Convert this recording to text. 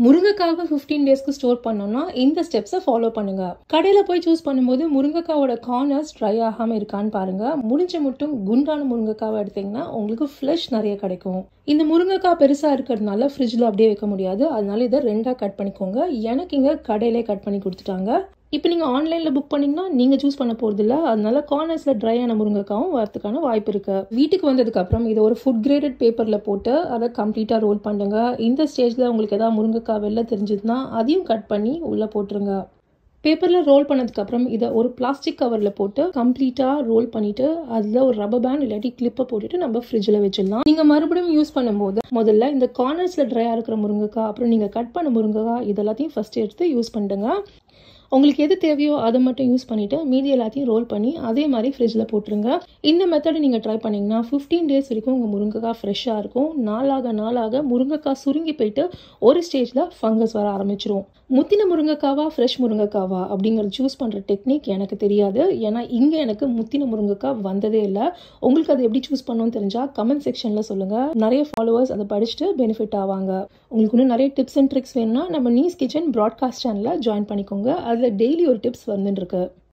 முருங்கைக்காவை fifteen டேஸ்க்கு store பண்ணோம்னா இந்த ஸ்டெப்ஸை ஃபாலோ பண்ணுங்க கடையில் போய் சூஸ் பண்ணும்போது முருங்கைக்காவோட கார்னர்ஸ் ட்ரை ஆகாமல் இருக்கான்னு பாருங்க முடிஞ்ச மட்டும் குண்டான முருங்கைக்காவை எடுத்தீங்கன்னா உங்களுக்கு ஃப்ளஷ் நிறைய கிடைக்கும் இந்த முருங்கைக்காய் பெருசாக இருக்கிறதுனால ஃப்ரிட்ஜில் அப்படியே வைக்க முடியாது அதனால இதை ரெண்டாக கட் பண்ணிக்கோங்க எனக்கு இங்கே கடையிலே கட் பண்ணி கொடுத்துட்டாங்க இப்போ நீங்கள் ஆன்லைனில் புக் பண்ணிங்கன்னா நீங்கள் சூஸ் பண்ண போகிறதில்ல அதனால கார்னர்ஸில் ட்ரையான முருங்கைக்காவும் வரதுக்கான வாய்ப்பு இருக்கு வீட்டுக்கு வந்ததுக்கப்புறம் இதை ஒரு ஃபுட் கிரேடட் பேப்பரில் போட்டு அதை கம்ப்ளீட்டாக ரோல் பண்ணுங்க இந்த ஸ்டேஜில் உங்களுக்கு ஏதாவது முருங்கைக்காய் வெளில தெரிஞ்சதுன்னா அதையும் கட் பண்ணி உள்ளே போட்டுருங்க பேப்பரில் ரோல் பண்ணதுக்கப்புறம் இதை ஒரு பிளாஸ்டிக் கவரில் போட்டு கம்ப்ளீட்டாக ரோல் பண்ணிவிட்டு அதில் ஒரு ரப்பர் பேண்ட் இல்லாட்டி கிளிப்பை போட்டுட்டு நம்ம ஃப்ரிட்ஜில் வச்சிடலாம் நீங்கள் மறுபடியும் யூஸ் பண்ணும்போது முதல்ல இந்த கார்னர்ஸில் ட்ரையாக இருக்கிற முருங்கைக்காய் அப்புறம் நீங்கள் கட் பண்ண முருங்கைக்காய் இதெல்லாத்தையும் ஃபஸ்ட் எடுத்து யூஸ் பண்ணிடுங்க உங்களுக்கு எது தேவையோ அதை மட்டும் யூஸ் பண்ணிவிட்டு மீதி எல்லாத்தையும் ரோல் பண்ணி அதே மாதிரி ஃப்ரிட்ஜில் போட்டுருங்க இந்த மெத்தடை நீங்கள் ட்ரை பண்ணிங்கன்னா ஃபிஃப்டீன் டேஸ் வரைக்கும் உங்கள் முருங்கைக்காய் ஃப்ரெஷ்ஷாக இருக்கும் நாளாக நாளாக முருங்கைக்காய் சுருங்கி போயிட்டு ஒரு ஸ்டேஜில் ஃபங்கஸ் வர ஆரம்பிச்சிரும் முத்தின முருங்கைக்காவா ஃப்ரெஷ் முருங்கைக்காவா அப்படிங்கிறத சூஸ் பண்ணுற டெக்னிக் எனக்கு தெரியாது ஏன்னா இங்கே எனக்கு முத்தின முருங்கைக்காய் வந்ததே இல்லை உங்களுக்கு அதை எப்படி சூஸ் பண்ணணும்னு தெரிஞ்சால் கமெண்ட் செக்ஷனில் சொல்லுங்கள் நிறைய ஃபாலோவர்ஸ் அதை படிச்சுட்டு பெனிஃபிட் ஆவாங்க உங்களுக்கு இன்னும் நிறைய டிப்ஸ் அண்ட் ட்ரிக்ஸ் வேணும்னா நம்ம நீஸ் கிச்சன் ப்ராட்காஸ்ட் சேனலில் ஜாயின் பண்ணிக்கோங்க அதில் டெய்லி ஒரு டிப்ஸ் வந்துட்டு இருக்கு